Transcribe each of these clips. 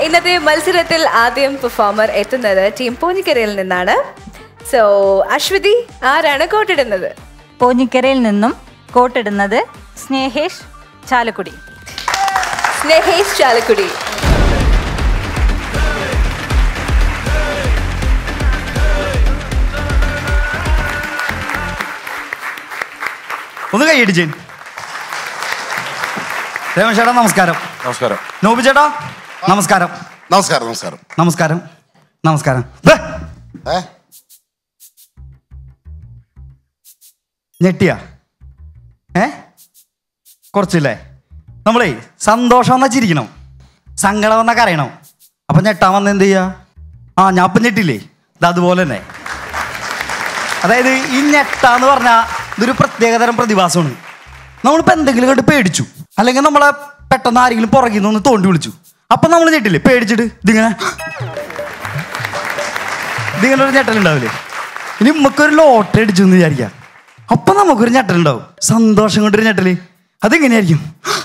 ഇന്നത്തെ മത്സരത്തിൽ ആദ്യം പെർഫോമർ എത്തുന്നത് ടീം പോഞ്ഞിക്കരയിൽ നിന്നാണ് സോ അശ്വതി ആരാണ് കോട്ടിടുന്നത് പോഞ്ഞിക്കരയിൽ നിന്നും കോട്ടിടുന്നത് സ്നേഹേഷ് ചാലക്കുടി സ്നേഹേഷ് ചാലക്കുടി ഒന്ന് കൈയടിച്ചേ രമേശ് ചേട്ടാ നമസ്കാരം നമസ്കാരം നോബി ചേട്ടാ നമസ്കാരം നമസ്കാരം നമസ്കാരം നമസ്കാരം നമസ്കാരം ദേ, ഏ ഞെട്ടിയാ ഏ കുറച്ചില്ലേ നമ്മളേ സന്തോഷം വന്നാ ചിരിക്കണം സങ്കടം വന്നാ കരയണം അപ്പൊ ഞെട്ടാൻ വന്ന എന്ത് ചെയ്യാ ആ ഞാൻ ഇപ്പം ഞെട്ടില്ലേ ഇത് അതുപോലെ തന്നെ അതായത് ഈ ഞെട്ടാന്ന് പറഞ്ഞാൽ ഇതൊരു പ്രത്യേകതരം പ്രതിഭാസമാണ് നമ്മളിപ്പോൾ എന്തെങ്കിലും കണ്ട് പേടിച്ചു അല്ലെങ്കിൽ നമ്മളെ പെട്ടെന്ന് ആരെങ്കിലും പുറകിൽ നിന്ന് ഒന്ന് തോണ്ടി വിളിച്ചു അപ്പം നമ്മൾ ഞെട്ടില്ലേ പേടിച്ചിട്ട് ഇതിങ്ങനെ ഇതിങ്ങനെ ഒരു ഞെട്ടലുണ്ടാവില്ലേ ഇനി നമുക്കൊരു ലോട്ടറി അടിച്ചു എന്ന് വിചാരിക്കാം അപ്പൊ നമുക്കൊരു ഞെട്ടലുണ്ടാവും സന്തോഷം കൊണ്ടൊരു ഞെട്ടല് അതെങ്ങനെയായിരിക്കും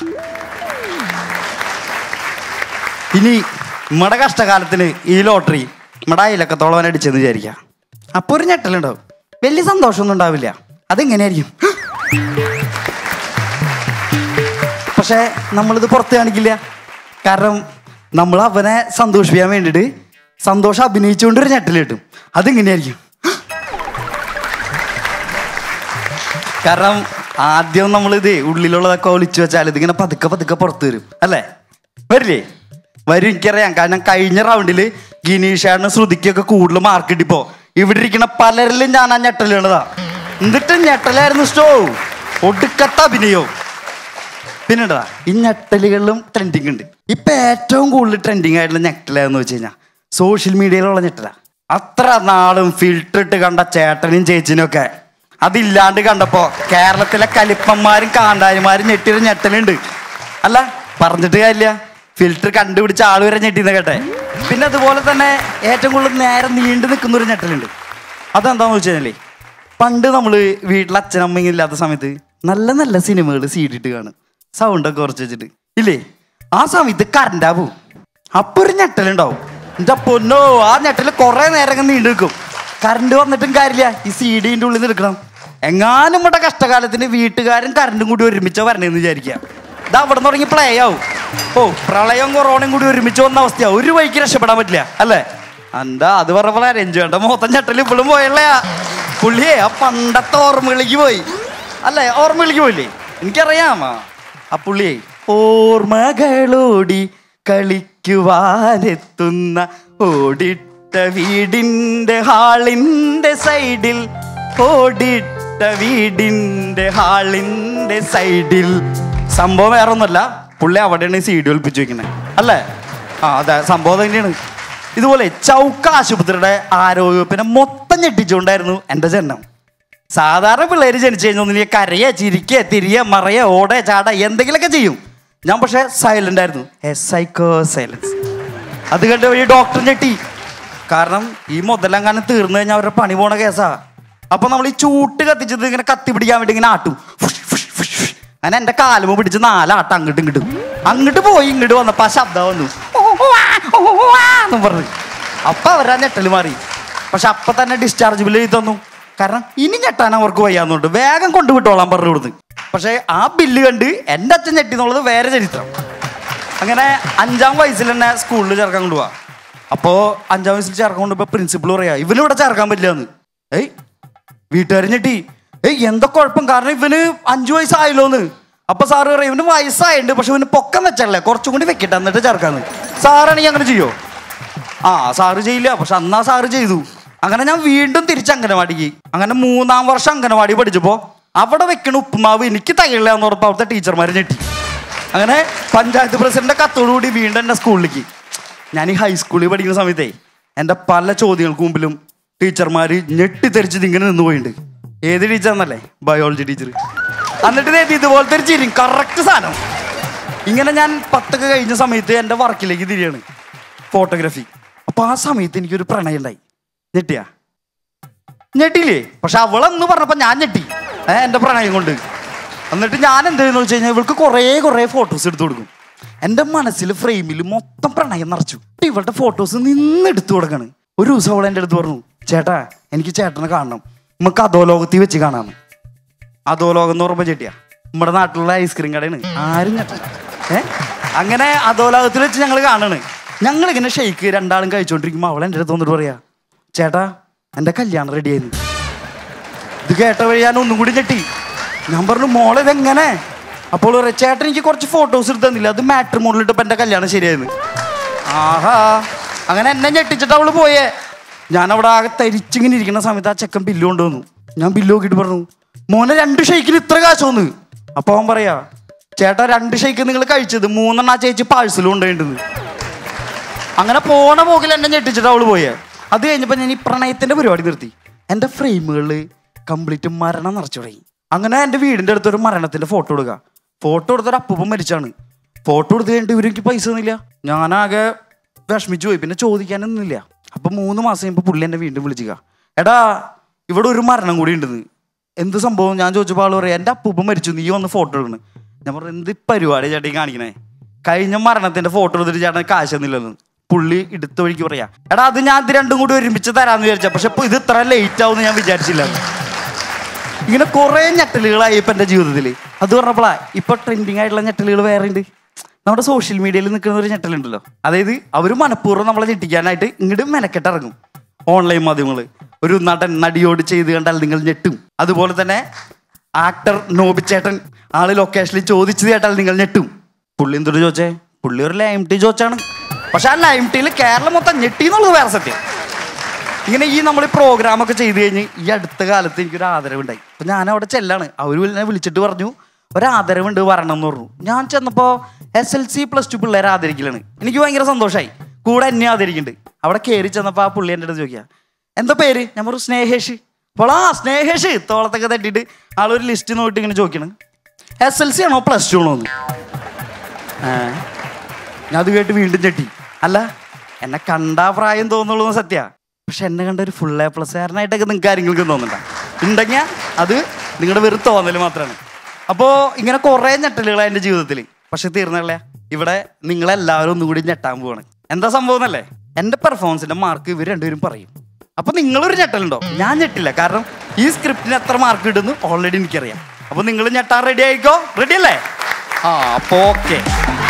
ഇനി നമ്മുടെ കഷ്ടകാലത്തിന് ഈ ലോട്ടറി നമ്മുടെ അയലക്കത്തോളം അടിച്ചെന്ന് വിചാരിക്കാം അപ്പൊ ഒരു ഞെട്ടലുണ്ടാവും വലിയ സന്തോഷമൊന്നും ഉണ്ടാവില്ല അതെങ്ങനെയായിരിക്കും പക്ഷേ നമ്മളിത് പുറത്ത് കാണിക്കില്ല കാരണം നമ്മൾ അവനെ സന്തോഷിപ്പിക്കാൻ വേണ്ടിയിട്ട് സന്തോഷം അഭിനയിച്ചുകൊണ്ട് ഒരു ഞെട്ടൽ കിട്ടും അതെങ്ങനെയായിരിക്കും കാരണം ആദ്യം നമ്മളിത് ഉള്ളിലുള്ളതൊക്കെ ഒളിച്ചു വെച്ചാൽ ഇതിങ്ങനെ പതുക്കെ പതുക്കെ പുറത്ത് വരും അല്ലേ വരില്ലേ വരും എനിക്കറിയാം കാരണം കഴിഞ്ഞ റൗണ്ടിൽ ഗിനീഷാണ് ശ്രുതിക്കൊക്കെ കൂടുതൽ മാർക്ക് കിട്ടിപ്പോ ഇവിടെ ഇരിക്കുന്ന പലരിലും ഞാൻ ആ ഞെട്ടലുള്ളതാ എന്നിട്ട് ഞെട്ടലായിരുന്നു സ്റ്റോ ഒടുക്കത്ത അഭിനയവും പിന്നെടാ ഈ ഞെട്ടലുകളിലും ട്രെൻഡിങ് ഉണ്ട് ഇപ്പൊ ഏറ്റവും കൂടുതൽ ട്രെൻഡിങ് ആയിട്ടുള്ള ഞെട്ടലെന്ന് വെച്ച് കഴിഞ്ഞാൽ സോഷ്യൽ മീഡിയയിലുള്ള ഞെട്ടല അത്ര നാളും ഫിൽറ്റർ ഇട്ട് കണ്ട ചേട്ടനും ചേച്ചിനും ഒക്കെ അതില്ലാണ്ട് കണ്ടപ്പോ കേരളത്തിലെ കലിപ്പന്മാരും കാണ്ടാരിമാരും ഞെട്ടിയൊരു ഞെട്ടലുണ്ട് അല്ല പറഞ്ഞിട്ട് കാര്യമില്ല ഫിൽറ്റർ കണ്ടുപിടിച്ച ആൾ വരെ ഞെട്ടിന്ന് കേട്ടെ പിന്നെ അതുപോലെ തന്നെ ഏറ്റവും കൂടുതൽ നേരം നീണ്ടു നിൽക്കുന്ന ഒരു ഞെട്ടലുണ്ട് അതെന്താന്ന് വെച്ച് കഴിഞ്ഞാലേ പണ്ട് നമ്മൾ വീട്ടിൽ അച്ഛനമ്മ ഇല്ലാത്ത സമയത്ത് നല്ല നല്ല സിനിമകൾ സീഡിട്ട് കാണും സൗണ്ടൊക്കെ കുറച്ച് വെച്ചിട്ട് ഇല്ലേ ആ സമയത്ത് കറണ്ടാ പോവും അപ്പൊ ഒരു ഞെട്ടലുണ്ടാവും എന്റെ പൊന്നോ ആ ഞെട്ടല് കുറെ നേരം അങ്ങ് നീണ്ടു നിൽക്കും കറണ്ട് വന്നിട്ടും കാര്യമില്ല ഈ സി ഡിന്റെ ഉള്ളിൽ നിന്ന് എടുക്കണം എങ്ങാനും നമ്മുടെ കഷ്ടകാലത്തിന് വീട്ടുകാരും കറണ്ടും കൂടി ഒരുമിച്ച് വരണേന്ന് വിചാരിക്കാം ഇത് അവിടെ തുടങ്ങി പ്ലേ ആവും ഓ പ്രളയവും കൊറോണയും കൂടി ഒരുമിച്ച് വന്ന അവസ്ഥയാ ഒരു വഴിക്ക് രക്ഷപ്പെടാൻ പറ്റില്ല അല്ലേ എന്താ അത് പറഞ്ഞപ്പോൾ രഞ്ജുവേണ്ട മൊത്തം ചട്ടൽ ഇപ്പോഴും പോയല്ലയാ പുള്ളിയെ ആ പണ്ടത്തെ ഓർമ്മകളിലേക്ക് പോയി അല്ലേ ഓർമ്മകളിലേക്ക് പോയില്ലേ എനിക്കറിയാം ആ. ആ പുള്ളിയെ ഓർമ്മകളോടി കളിക്കുവാനെത്തുന്ന ഓടിട്ട വീടിന്റെ ഹാളിന്റെ സൈഡിൽ ഓടിട്ട വീടിന്റെ ഹാളിന്റെ സൈഡിൽ സംഭവം വേറെ ഒന്നുമല്ല പുള്ളി അവിടെയാണ് സി ഡി ഒളിപ്പിച്ചു വെക്കുന്നത് അല്ലേ ആ അതെ സംഭവം തന്നെയാണ് ഇതുപോലെ ചൗക്ക ആശുപത്രിയുടെ ആരോഗ്യപ്പിനെ മൊത്തം ഞെട്ടിച്ചുകൊണ്ടായിരുന്നു എൻ്റെ ജനനം സാധാരണ പിള്ളേര് ജനിച്ചു കഴിഞ്ഞാൽ ഒന്നിനെ കരയ ചിരിക്കുക തിരിയ മറയ ഓട ചാട എന്തെങ്കിലുമൊക്കെ ചെയ്യും ഞാൻ പക്ഷെ സൈലന്റ് ആയിരുന്നു എ സൈക്കോ സൈലൻസ് അത് കണ്ട് വഴി ഡോക്ടർ ഞെട്ടി കാരണം ഈ മുതലെങ്ങാനും തീർന്നു കഴിഞ്ഞാൽ അവരുടെ പണി പോണ കേസാ അപ്പൊ നമ്മൾ ഈ ചൂട്ട് കത്തിച്ചത് ഇങ്ങനെ കത്തി പിടിക്കാൻ വേണ്ടി ഇങ്ങനെ ആട്ടും ഫുഷ് ഫുഷ് ഫുഷ് ഫുഷ്. അങ്ങനെ എന്റെ കാലുമ പിടിച്ച് നാലാട്ടം അങ്ങോട്ടും ഇങ്ങോട്ടും അങ്ങോട്ട് പോയി ഇങ്ങോട്ട് വന്നപ്പോ ആ ശബ്ദം വന്നു ഓ, ഓ, ആ, ഓ, ഓ, ആ എന്നും പറഞ്ഞു അപ്പൊ അവരാ ഞെട്ടല് മാറി പക്ഷെ അപ്പൊ തന്നെ ഡിസ്ചാർജ് ബില്ല് എഴുതി തന്നു കാരണം ഇനി ഞെട്ടാൻ അവർക്ക് വയ്യാന്നുണ്ട് വേഗം കൊണ്ടുവിട്ടോളാൻ പറഞ്ഞു കൊടുത്ത് പക്ഷെ ആ ബില്ല് കണ്ട് എൻ്റെ അച്ഛൻ ഞെട്ടി എന്നുള്ളത് വേറെ ചരിത്രം അങ്ങനെ അഞ്ചാം വയസ്സിൽ തന്നെ സ്കൂളിൽ ചേർക്കാൻ കൊണ്ടുപോവാ അപ്പോ അഞ്ചാം വയസ്സിൽ ചേർക്കാൻ കൊണ്ടുപോ പ്രിൻസിപ്പൾ പറയാ ഇവനിവിടെ ചേർക്കാൻ പറ്റില്ല എന്ന് ഏയ് വീട്ടുകാർ ഞെട്ടി ഏയ് എന്താ കുഴപ്പം കാരണം ഇവന് അഞ്ചു വയസ്സായല്ലോന്ന് അപ്പൊ സാറ് പറയും ഇവന് വയസ്സായിട്ടുണ്ട് പക്ഷെ ഇവന് പൊക്കം വെച്ചല്ലേ കുറച്ചും കൂടി വെക്കട്ടെ എന്നിട്ട് ചേർക്കാന്ന് സാറാണെങ്കിൽ അങ്ങനെ ചെയ്യോ ആ സാറ് ചെയ്യില്ല പക്ഷെ അന്നാ സാറ് ചെയ്തു അങ്ങനെ ഞാൻ വീണ്ടും തിരിച്ച് അംഗനവാടിക്ക് അങ്ങനെ മൂന്നാം വർഷം അംഗനവാടി പഠിച്ചപ്പോ അവിടെ വെക്കണ ഉപ്പുമാവ് എനിക്ക് തയ്യില്ല എന്ന് പറഞ്ഞപ്പോൾ അവിടുത്തെ ടീച്ചർമാർ ഞെട്ടി അങ്ങനെ പഞ്ചായത്ത് പ്രസിഡന്റ് കത്തോടുകൂടി വീണ്ടും എൻ്റെ സ്കൂളിലേക്ക് ഞാൻ ഈ ഹൈസ്കൂളിൽ പഠിക്കുന്ന സമയത്തേ എൻ്റെ പല ചോദ്യങ്ങൾക്ക് മുമ്പിലും ടീച്ചർമാർ ഞെട്ടിത്തെറിച്ചത് ഇങ്ങനെ നിന്ന് പോയിട്ടുണ്ട് ഏത് ടീച്ചർ എന്നല്ലേ ബയോളജി ടീച്ചർ എന്നിട്ട് ദേ ഇതുപോലത്തെ ഒരു ചിരി കറക്റ്റ് സാധനം ഇങ്ങനെ ഞാൻ പത്തൊക്കെ കഴിഞ്ഞ സമയത്ത് എൻ്റെ വർക്കിലേക്ക് തിരിയാണ് ഫോട്ടോഗ്രാഫി അപ്പൊ ആ സമയത്ത് എനിക്കൊരു പ്രണയം ഉണ്ടായി ഞെട്ടിയാ ഞെട്ടിയില്ലേ പക്ഷെ അവളെന്ന് പറഞ്ഞപ്പോ ഞാൻ ഞെട്ടി ഏ എന്റെ പ്രണയം കൊണ്ട് എന്നിട്ട് ഞാൻ എന്ത് ചെയ്യുന്നു വെച്ച് കഴിഞ്ഞാൽ ഇവൾക്ക് കുറേ കുറേ ഫോട്ടോസ് എടുത്തു കൊടുക്കും എൻ്റെ മനസ്സിൽ ഫ്രെയിമിൽ മൊത്തം പ്രണയം നിറച്ചു ഇവളുടെ ഫോട്ടോസ് നിന്ന് എടുത്തു കൊടുക്കാണ് ഒരു ദിവസം അവൾ എൻ്റെ അടുത്ത് പറഞ്ഞു ചേട്ടാ എനിക്ക് ചേട്ടനെ കാണണം നമുക്ക് അധോലോകത്തിൽ വെച്ച് കാണാമെന്ന് അധോലോകം എന്ന് പറയുമ്പോൾ ചെട്ടിയാ നമ്മുടെ നാട്ടിലുള്ള ഐസ്ക്രീം കടയാണ് ആരും ഞെട്ട ഏ അങ്ങനെ അധോലോകത്തിൽ വെച്ച് ഞങ്ങൾ കാണാണ് ഞങ്ങൾ ഇങ്ങനെ ഷെയ്ക്ക് രണ്ടാളും കഴിച്ചുകൊണ്ടിരിക്കുമ്പോൾ അവൾ എൻ്റെ അടുത്ത് വന്നിട്ട് പറയാ ചേട്ടാ എൻ്റെ കല്യാണം റെഡിയായിരുന്നു ഇത് കേട്ട വഴി ഞാൻ ഒന്നും കൂടി ഞെട്ടി ഞാൻ പറഞ്ഞു മോളെ ഇതെങ്ങനെ അപ്പോൾ പറയാം ചേട്ടൻ എനിക്ക് കുറച്ച് ഫോട്ടോസ് എടുത്ത് തന്നില്ല അത് മാട്രി മോളിലിട്ടപ്പോൾ എൻ്റെ കല്യാണം ശരിയായിരുന്നു ആഹാ അങ്ങനെ എന്നെ ഞെട്ടിച്ചിട്ട് അവള് പോയേ ഞാൻ അവിടെ ആകെ തരിച്ചിങ്ങനെ ഇരിക്കുന്ന സമയത്ത് ആ ചെക്കൻ ബില്ല് കൊണ്ടുവന്നു ഞാൻ ബില്ല് നോക്കിയിട്ട് പറഞ്ഞു മോനെ രണ്ട് ഷെയ്ക്കിന് ഇത്ര കാശ് വന്നു അപ്പൊ അവൻ പറയാ ചേട്ടാ രണ്ട് ഷെയ്ക്ക് നിങ്ങൾ കഴിച്ചത് മൂന്നെണ്ണ ആ ചേച്ചി പാഴ്സലും കൊണ്ടുപോയിട്ടുണ്ട് അങ്ങനെ പോണ പോക്കിൽ എന്നെ ഞെട്ടിച്ചിട്ട് അവള് പോയേ അത് കഴിഞ്ഞപ്പോൾ ഞാൻ ഈ പ്രണയത്തിന്റെ പരിപാടി നിർത്തി എൻ്റെ ഫ്രെയിമുകളിൽ കംപ്ലീറ്റ് മരണം നിറച്ചു തുടങ്ങി അങ്ങനെ എൻ്റെ വീടിൻ്റെ അടുത്ത് ഒരു മരണത്തിന്റെ ഫോട്ടോ എടുക്കുക ഫോട്ടോ എടുത്തൊരു അപ്പൂപ്പൻ മരിച്ചാണ് ഫോട്ടോ എടുത്ത് കഴിഞ്ഞിട്ട് ഇവരെനിക്ക് പൈസ തന്നില്ല ഞാനാകെ വിഷമിച്ചു പോയി പിന്നെ ചോദിക്കാനൊന്നുമില്ല അപ്പൊ മൂന്ന് മാസം കഴിയുമ്പോൾ പുള്ളി എന്നെ വീണ്ടും വിളിച്ചിക്ക എടാ ഇവിടെ ഒരു മരണം കൂടി ഉണ്ടെന്ന് എന്ത് സംഭവം ഞാൻ ചോദിച്ചപ്പോൾ ആള് പറയാം എൻ്റെ അപ്പൂപ്പൻ മരിച്ചു നീ വന്ന് ഫോട്ടോ എടുക്കണം ഞാൻ പറഞ്ഞു എന്ത് പരിപാടി ചേട്ടൻ ഈ കാണിക്കണേ കഴിഞ്ഞ മരണത്തിന്റെ ഫോട്ടോ എടുത്തിട്ട് ചേട്ടൻ കാശ് തന്നില്ലെന്ന് പുള്ളി എടുത്ത വഴിക്ക് പറയാ എടാ അത് ഞാൻ ഇത് രണ്ടും കൂടി ഒരുമിച്ച് തരാന്ന് വിചാരിച്ച പക്ഷെ ഇപ്പൊ ഇത് ഇത്ര ലേറ്റ് ആവുമെന്ന് ഞാൻ വിചാരിച്ചില്ല ഇങ്ങനെ കുറെ ഞെട്ടലുകളായി ഇപ്പൊ എന്റെ ജീവിതത്തിൽ അത് പറഞ്ഞപ്പോഴാ ഇപ്പൊ ട്രെൻഡിങ് ആയിട്ടുള്ള ഞെട്ടലുകൾ വേറെ ഉണ്ട് നമ്മുടെ സോഷ്യൽ മീഡിയയിൽ നിൽക്കുന്ന ഒരു ഞെട്ടലുണ്ടല്ലോ അതായത് അവർ മനഃപൂർവ്വം നമ്മളെ ഞെട്ടിക്കാനായിട്ട് ഇങ്ങോട്ട് മെനക്കെട്ട് ഇറങ്ങും ഓൺലൈൻ മാധ്യമങ്ങൾ ഒരു നടൻ നടിയോട് ചെയ്ത് കണ്ടാൽ നിങ്ങൾ ഞെട്ടും അതുപോലെ തന്നെ ആക്ടർ നോബിച്ചേട്ടൻ ആള് ലൊക്കേഷനിൽ ചോദിച്ചു കേട്ടാൽ നിങ്ങൾ ഞെട്ടും പുള്ളി എന്തൊരു ചോദിച്ചേ പുള്ളി ഒരു ലൈം ടീ ചോദിച്ചാണ് പക്ഷെ ആ ലൈം ടീയിൽ കേരളം മൊത്തം ഞെട്ടി എന്നുള്ളത് വേറെ സത്യം ഇങ്ങനെ ഈ നമ്മൾ ഈ പ്രോഗ്രാം ഒക്കെ ചെയ്ത് കഴിഞ്ഞ് ഈ അടുത്ത കാലത്ത് എനിക്കൊരു ആദരവുണ്ടായി അപ്പൊ ഞാൻ അവിടെ ചെല്ലാണ് അവർ എന്നെ വിളിച്ചിട്ട് പറഞ്ഞു ഒരു ആദരവുണ്ട് വരണം എന്ന് പറഞ്ഞു ഞാൻ ചെന്നപ്പോ S L C plus two പിള്ളേരെ ആദരിക്കലാണ് എനിക്ക് ഭയങ്കര സന്തോഷമായി കൂടെ എന്നെ ആദരിക്കുന്നുണ്ട് അവിടെ കയറി ചെന്നപ്പോ ആ പുള്ളി എൻ്റെ അടുത്ത് ചോദിക്കുക എന്താ പേര് ഞാൻ പറഞ്ഞു സ്നേഹേഷ് അപ്പോൾ ആ സ്നേഹേഷ് തോളത്തൊക്കെ തട്ടിയിട്ട് ആളൊരു ലിസ്റ്റ് നോക്കിയിട്ട് ഇങ്ങനെ ചോദിക്കണം എസ് എൽ സി ആണോ പ്ലസ് ടു ആണോ എന്ന് ഏ ഞാൻ അത് കേട്ട് വീണ്ടും ചെട്ടി അല്ല എന്നെ കണ്ടാ പ്രായം തോന്നുള്ളൂ എന്ന് സത്യ പക്ഷെ എന്നെ കണ്ട ഒരു ഫുൾ എ പ്ലസ് കാരനായിട്ടൊക്കെ നിങ്ങൾക്ക് ആരെങ്കിലും തോന്നണ്ട ഉണ്ടെങ്കിൽ അത് നിങ്ങളുടെ വെറും തോന്നൽ മാത്രമാണ് അപ്പോൾ ഇങ്ങനെ കുറേ ഞെട്ടലുകളാണ് എൻ്റെ ജീവിതത്തിൽ പക്ഷെ തീർന്നല്ലേ ഇവിടെ നിങ്ങളെല്ലാവരും ഒന്നുകൂടി ഞെട്ടാൻ പോവാണ് എന്താ സംഭവം എന്നല്ലേ എൻ്റെ പെർഫോമൻസിന്റെ മാർക്ക് ഇവർ രണ്ടുപേരും പറയും അപ്പൊ നിങ്ങളൊരു ഞെട്ടലുണ്ടോ ഞാൻ ഞെട്ടില്ല കാരണം ഈ സ്ക്രിപ്റ്റിന് എത്ര മാർക്ക് കിട്ടുന്നു ഓൾറെഡി എനിക്കറിയാം അപ്പൊ നിങ്ങൾ ഞെട്ടാൻ റെഡി ആയിക്കോ റെഡി അല്ലേ ആ അപ്പൊ ഓക്കെ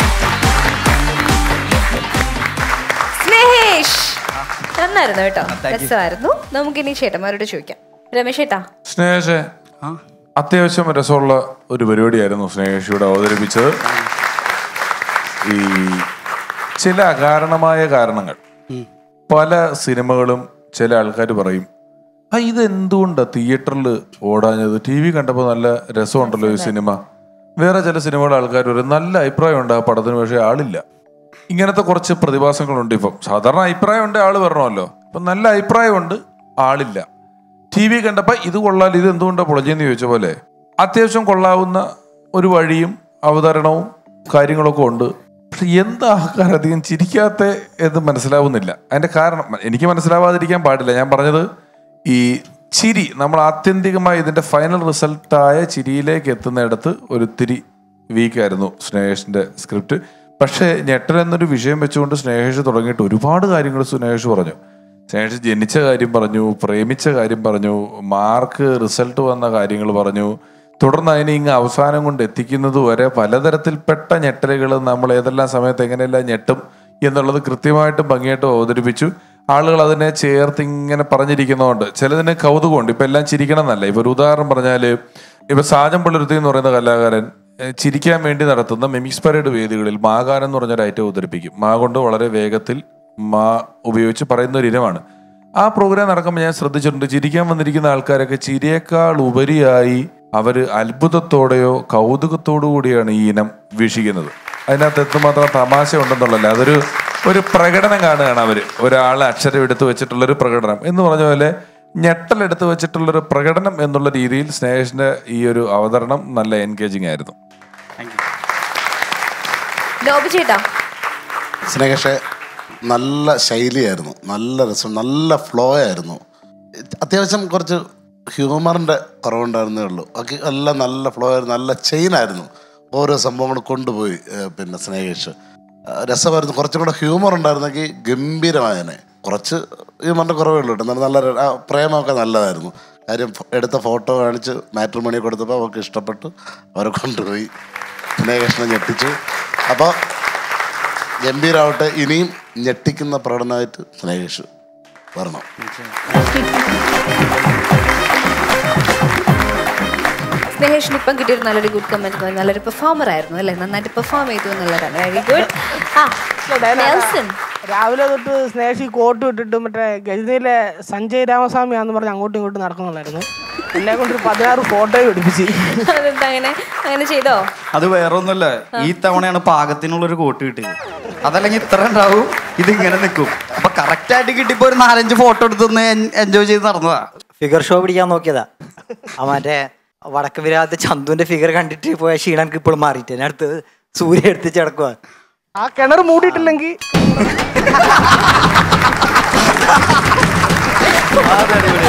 സ്നേഹേഷ് നന്നായിരുന്നു കേട്ടോ thank you. രസമായിരുന്നു നമുക്കിനി ചേട്ടന്മാരോട് ചോദിക്കാം രമേശ് ചേട്ടാ സ്നേഹശേ ആ അത്യാവശ്യം രസമുള്ള ഒരു പരിപാടിയായിരുന്നു സ്നേഹേഷ് ഇവിടെ അവതരിപ്പിച്ചത് ഈ ചില അകാരണമായ കാരണങ്ങൾ പല സിനിമകളും ചില ആൾക്കാർ പറയും ആ ഇത് എന്തുകൊണ്ടാ തിയേറ്ററിൽ ഓടാഞ്ഞത് ടി വി കണ്ടപ്പോൾ നല്ല രസമുണ്ടല്ലോ ഈ സിനിമ വേറെ ചില സിനിമകളുടെ ആൾക്കാർ പറയും നല്ല അഭിപ്രായമുണ്ട് ആ പടത്തിന് പക്ഷേ ആളില്ല ഇങ്ങനത്തെ കുറച്ച് പ്രതിഭാസങ്ങളുണ്ട് ഇപ്പം സാധാരണ അഭിപ്രായമുണ്ട് ആള് വരണമല്ലോ ഇപ്പം നല്ല അഭിപ്രായമുണ്ട് ആളില്ല ടി വി കണ്ടപ്പോൾ ഇത് കൊള്ളാൽ ഇത് എന്തുകൊണ്ടാണ് പൊളഞ്ഞെന്ന് ചോദിച്ച പോലെ അത്യാവശ്യം കൊള്ളാവുന്ന ഒരു വഴിയും അവതരണവും കാര്യങ്ങളൊക്കെ ഉണ്ട് പക്ഷെ എന്താ ആൾക്കാർ അധികം ചിരിക്കാത്ത എന്ന് മനസ്സിലാവുന്നില്ല അതിന്റെ കാരണം എനിക്ക് മനസ്സിലാവാതിരിക്കാൻ പാടില്ല ഞാൻ പറഞ്ഞത് ഈ ചിരി നമ്മൾ ആത്യന്തികമായി ഇതിന്റെ ഫൈനൽ റിസൾട്ടായ ചിരിയിലേക്ക് എത്തുന്നിടത്ത് ഒരു തിരി വീക്കായിരുന്നു സ്നേഹേഷിന്റെ സ്ക്രിപ്റ്റ് പക്ഷേ ഞെട്ടൽ എന്നൊരു വിഷയം വെച്ചുകൊണ്ട് സ്നേഹേഷ് തുടങ്ങിയിട്ട് ഒരുപാട് കാര്യങ്ങൾ സ്നേഹേഷ് പറഞ്ഞു സ്നേഹേഷ് ജനിച്ച കാര്യം പറഞ്ഞു പ്രേമിച്ച കാര്യം പറഞ്ഞു മാർക്ക് റിസൾട്ട് വന്ന കാര്യങ്ങൾ പറഞ്ഞു തുടർന്ന് അതിനെ ഇങ്ങ് അവസാനം കൊണ്ട് എത്തിക്കുന്നത് വരെ പലതരത്തിൽപ്പെട്ട ഞെട്ടലുകൾ നമ്മൾ ഏതെല്ലാം സമയത്ത് എങ്ങനെയെല്ലാം ഞെട്ടും എന്നുള്ളത് കൃത്യമായിട്ടും ഭംഗിയായിട്ടും അവതരിപ്പിച്ചു ആളുകൾ അതിനെ ചേർത്ത് ഇങ്ങനെ പറഞ്ഞിരിക്കുന്നതുകൊണ്ട് ചിലതിന് കൗതുകമുണ്ട് ഇപ്പൊ എല്ലാം ചിരിക്കണം എന്നല്ല ഇപ്പൊ ഒരു ഉദാഹരണം പറഞ്ഞാല് ഇപ്പൊ സാജൻ പള്ളുരുത്തി എന്ന് പറയുന്ന കലാകാരൻ ഏഹ്, ചിരിക്കാൻ വേണ്ടി നടത്തുന്ന മെമിക്സ് പരേഡ് വേദികളിൽ മാഗാനം എന്ന് പറഞ്ഞൊരു ഐറ്റം അവതരിപ്പിക്കും മാ കൊണ്ട് വളരെ വേഗത്തിൽ മാ ഉപയോഗിച്ച് പറയുന്ന ഒരു ഇനമാണ് ആ പ്രോഗ്രാം നടക്കുമ്പോൾ ഞാൻ ശ്രദ്ധിച്ചിട്ടുണ്ട് ചിരിക്കാൻ വന്നിരിക്കുന്ന ആൾക്കാരൊക്കെ ചിരിയേക്കാൾ ഉപരിയായി അവര് അത്ഭുതത്തോടെയോ കൗതുകത്തോടു കൂടിയാണ് ഈ ഇനം വീക്ഷിക്കുന്നത് അതിനകത്ത് എത്രമാത്രം തമാശ ഉണ്ടെന്നുള്ളല്ല അതൊരു ഒരു പ്രകടനം കാണുകയാണ് അവര് ഒരാൾ അക്ഷരം എടുത്തു വെച്ചിട്ടുള്ളൊരു പ്രകടനം എന്ന് പറഞ്ഞ പോലെ ഞെട്ടൽ എടുത്തു വെച്ചിട്ടുള്ളൊരു പ്രകടനം എന്നുള്ള രീതിയിൽ സ്നേഹന്റെ ഈ ഒരു അവതരണം നല്ല എൻഗേജിങ് ആയിരുന്നു താങ്ക് യു നോബി ചേട്ടാ സ്നേഹക്ഷെ നല്ല ശൈലിയായിരുന്നു നല്ല രസം നല്ല ഫ്ലോ ആയിരുന്നു അത്യാവശ്യം കുറച്ച് ഹ്യൂമറിൻ്റെ കുറവുണ്ടായിരുന്നേ ഉള്ളൂ ബാക്കി എല്ലാം നല്ല ഫ്ലോ ആയിരുന്നു നല്ല ചെയിൻ ആയിരുന്നു ഓരോ സംഭവങ്ങൾ കൊണ്ടുപോയി ഏഹ്, പിന്നെ സ്നേഹിച്ച് രസമായിരുന്നു കുറച്ചും കൂടെ ഹ്യൂമർ ഉണ്ടായിരുന്നെങ്കിൽ ഗംഭീരമായനെ കുറച്ച് ഹ്യൂമറിൻ്റെ കുറവേ ഉള്ളൂ കേട്ടോ എന്നാലും നല്ല ര- ആ പ്രേമമൊക്കെ നല്ലതായിരുന്നു കാര്യം ഫ- എടുത്ത ഫോട്ടോ കാണിച്ച് മാട്രിമണി മണി കൊടുത്തപ്പോൾ അവർക്ക് ഇഷ്ടപ്പെട്ടു അവരെ കൊണ്ടുപോയി സ്നേഹകൃഷ്ണൻ ഞെട്ടിച്ചു അപ്പോൾ ഗംഭീരാവട്ടെ ഇനിയും ഞെട്ടിക്കുന്ന പ്രകടനമായിട്ട് സ്നേഹിച്ചു വരണം സ്നേഹേഷിന് ഇപ്പം കിട്ടിയൊരു നല്ലൊരു ഗുഡ് കമന്റ് നല്ലൊരു പെർഫോമർ ആയിരുന്നു അല്ലേ നന്നായിട്ട് പെർഫോം ചെയ്തു എന്നുള്ളതാണ് വെരി ഗുഡ് ആ നെൽസൺ രാവിലെ തൊട്ട് സ്നേഷി കോട്ട് ഇട്ടിട്ട് മറ്റേ ഗജനിയിലെ സഞ്ജയ് രാമസ്വാമിയാന്ന് പറഞ്ഞ് അങ്ങോട്ടും ഇങ്ങോട്ടും നടക്കുന്നുണ്ടായിരുന്നു എന്നെ കൊണ്ടൊരു പതിനാറ് ഫോട്ടോ പിടിപ്പിച്ച് അതെന്താ അങ്ങനെ അങ്ങനെ ചെയ്തോ അത് വേറൊന്നുമല്ല ഈ തവണയാണ് പാകത്തിനുള്ളൊരു കോട്ട് കിട്ടിയത് അതല്ലെങ്കിൽ ഇത്ര ഉണ്ടാവും ഇത് ഇങ്ങനെ നിൽക്കും അപ്പൊ കറക്റ്റ് ആയിട്ട് കിട്ടിയപ്പോ ഒരു നാലഞ്ച് ഫോട്ടോ എടുത്തൊന്ന് എൻജോയ് ചെയ്ത് നടന്നതാ ഫിഗർ ഷോ പിടിക്കാൻ നോക്കിയതാ ആ മറ്റേ വടക്ക് വിരാത്ത ചന്തുവിന്റെ ഫിഗർ കണ്ടിട്ട് പോയ ക്ഷീണം എനിക്ക് ഇപ്പോഴും മാറിയിട്ട് എന്നെ അടുത്ത് സൂര്യ എടുത്ത് കിടക്കുക ആ കിണർ മൂടിയിട്ടില്ലെങ്കിൽ അതടിപൊളി